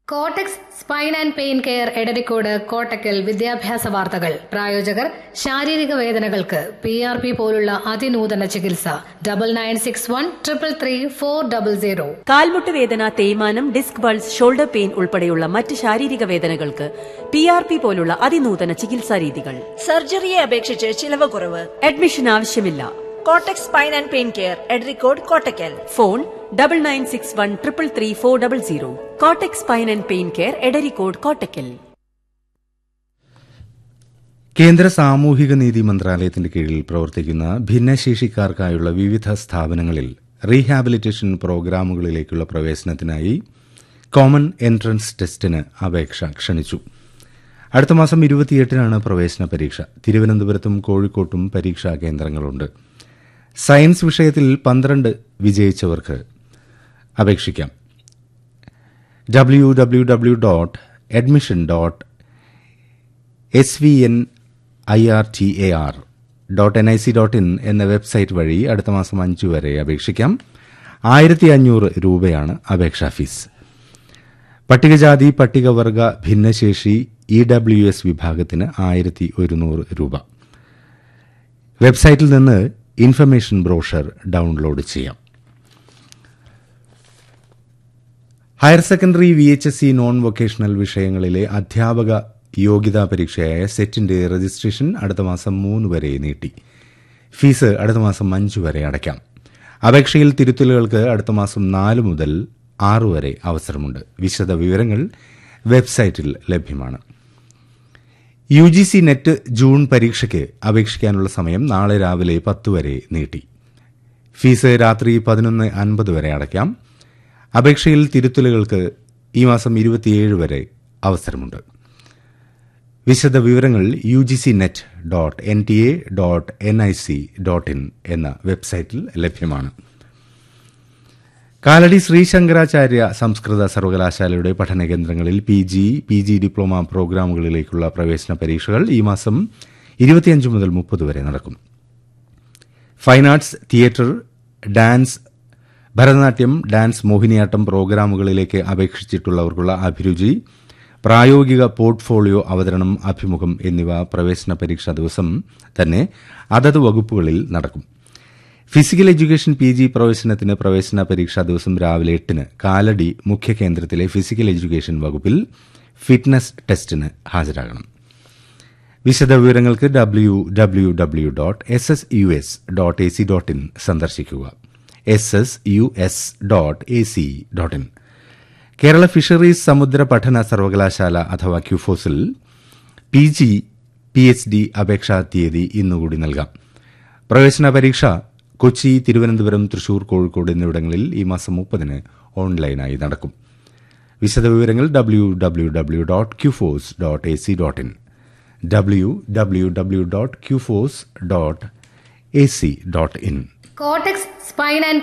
കോട്ടക്സ് spine and pain care Edarikode Kottakkal വിദ്യാഭ്യാസ വാർത്തകൾ പ്രായോജകർ ശാരീരിക വേദനകൾക്ക് പി ആർ പി പോലുള്ള അതിനൂതന ചികിത്സ double nine six one triple three four double zero കാൽമുട്ട് വേദന തേയ്മാനം ഡിസ്ക് ബൾസ് ഷോൾഡർ പെയിൻ ഉൾപ്പെടെയുള്ള മറ്റ് ശാരീരിക വേദനകൾക്ക് പി ആർ പി പോലുള്ള അതിനൂതന ചികിത്സാ രീതികൾ സർജറിയെ അപേക്ഷിച്ച് ചിലവ് കുറവ് അഡ്മിഷൻ ആവശ്യമില്ല Kottax spine and pain care Edarikode Kottakkal phone double nine six one triple three four double zero Kottak spine and pain care Edarikode Kottakkal കേന്ദ്ര സാമൂഹിക നീതി മന്ത്രാലയത്തിന്റെ കീഴിൽ പ്രവർത്തിക്കുന്ന ഭിന്നശേഷിക്കാർക്കായുള്ള വിവിധ സ്ഥാപനങ്ങളിൽ റീഹാബിലിറ്റേഷൻ പ്രോഗ്രാമുകളിലേക്കുള്ള പ്രവേശനത്തിനായി കോമൺ എൻട്രൻസ് ടെസ്റ്റിന് അപേക്ഷ ക്ഷണിച്ചു അടുത്ത മാസം ഇരുപത്തിയെട്ടിനാണ് പ്രവേശന പരീക്ഷ തിരുവനന്തപുരത്തും കോഴിക്കോട്ടും പരീക്ഷാ കേന്ദ്രങ്ങളുണ്ട് സയൻസ് വിഷയത്തിൽ പന്ത്രണ്ട് വിജയിച്ചവർക്ക് അപേക്ഷിക്കാം W W W dot admission dot S V N I R T A R dot N I C dot in എന്ന വെബ്സൈറ്റ് വഴി അടുത്ത മാസം അഞ്ച് വരെ അപേക്ഷിക്കാം ആയിരത്തി അഞ്ഞൂറ് രൂപയാണ് അപേക്ഷാ ഫീസ് പട്ടികജാതി പട്ടികവർഗ ഭിന്നശേഷി ഇ ഡബ്ല്യു എസ് വിഭാഗത്തിന് ആയിരത്തി ഒരുന്നൂറ് രൂപ വെബ്സൈറ്റിൽ നിന്ന് ഇൻഫർമേഷൻ ബ്രോഷർ ഡൗൺലോഡ് ചെയ്യാം higher secondary V H S C non vocational വിഷയങ്ങളിലെ അധ്യാപക യോഗ്യതാ പരീക്ഷയായ സെറ്റിന്റെ രജിസ്ട്രേഷൻ അടുത്ത മാസം മൂന്ന് വരെ നീട്ടി ഫീസ് അടുത്ത മാസം അഞ്ച് വരെ അടയ്ക്കാം അപേക്ഷയിൽ തിരുത്തലുകൾക്ക് അടുത്ത മാസം നാല് മുതൽ ആറ് വരെ അവസരമുണ്ട് വിശദ വിവരങ്ങൾ വെബ്സൈറ്റിൽ ലഭ്യമാണ് U G C NET June പരീക്ഷയ്ക്ക് അപേക്ഷിക്കാനുള്ള സമയം നാളെ രാവിലെ പത്ത് വരെ നീട്ടി ഫീസ് രാത്രി പതിനൊന്ന് അൻപത് വരെ അടയ്ക്കാം അപേക്ഷയിൽ തിരുത്തലുകൾക്ക് ഈ മാസം ഇരുപത്തിയേഴ് വരെ അവസരമുണ്ട് വിശദ വിവരങ്ങൾ U G C NET dot N T A dot N I C dot in എന്ന വെബ്സൈറ്റിൽ ലഭ്യമാണ് കാലടി ശ്രീ ശങ്കരാചാര്യ സംസ്കൃത സർവകലാശാലയുടെ പഠന കേന്ദ്രങ്ങളിൽ P G P G diploma പ്രോഗ്രാമുകളിലേക്കുള്ള പ്രവേശന പരീക്ഷകൾ ഈ മാസം ഇരുപത്തിയഞ്ച് മുതൽ മുപ്പത് വരെ നടക്കും fine arts theatre dance Bharatanatyam dance Mohiniyattam പ്രോഗ്രാമുകളിലേക്ക് അപേക്ഷിച്ചിട്ടുള്ളവർക്കുള്ള അഭിരുചി പ്രായോഗിക പോർട്ട്ഫോളിയോ അവതരണം അഭിമുഖം എന്നിവ പ്രവേശന പരീക്ഷാ ദിവസം തന്നെ അതത് വകുപ്പുകളിൽ നടക്കും ഫിസിക്കൽ എഡ്യൂക്കേഷൻ പി ജി പ്രവേശനത്തിന് പ്രവേശന പരീക്ഷാ ദിവസം രാവിലെ എട്ടിന് കാലടി മുഖ്യ കേന്ദ്രത്തിലെ ഫിസിക്കൽ എഡ്യൂക്കേഷൻ വകുപ്പിൽ ഫിറ്റ്നസ് ടെസ്റ്റിന് ഹാജരാകണം വിശദ വിവരങ്ങൾക്ക് W W W dot S S U S dot A C dot in സന്ദർശിക്കുക S S U S dot A C dot in Kerala fisheries സമുദ്ര പഠന സർവകലാശാല അഥവാ ക്യൂഫോസിൽ P G P H D അപേക്ഷാ തീയതി ഇന്നുകൂടി നൽകാം പ്രവേശന പരീക്ഷ കൊച്ചി തിരുവനന്തപുരം തൃശൂർ കോഴിക്കോട് എന്നിവിടങ്ങളിൽ ഈ മാസം മുപ്പതിന് ഓൺലൈനായി നടക്കും വിശദവിവരങ്ങൾ W W W dot KUFOS dot A C dot in W W W dot KUFOS dot A C dot in cortex spine and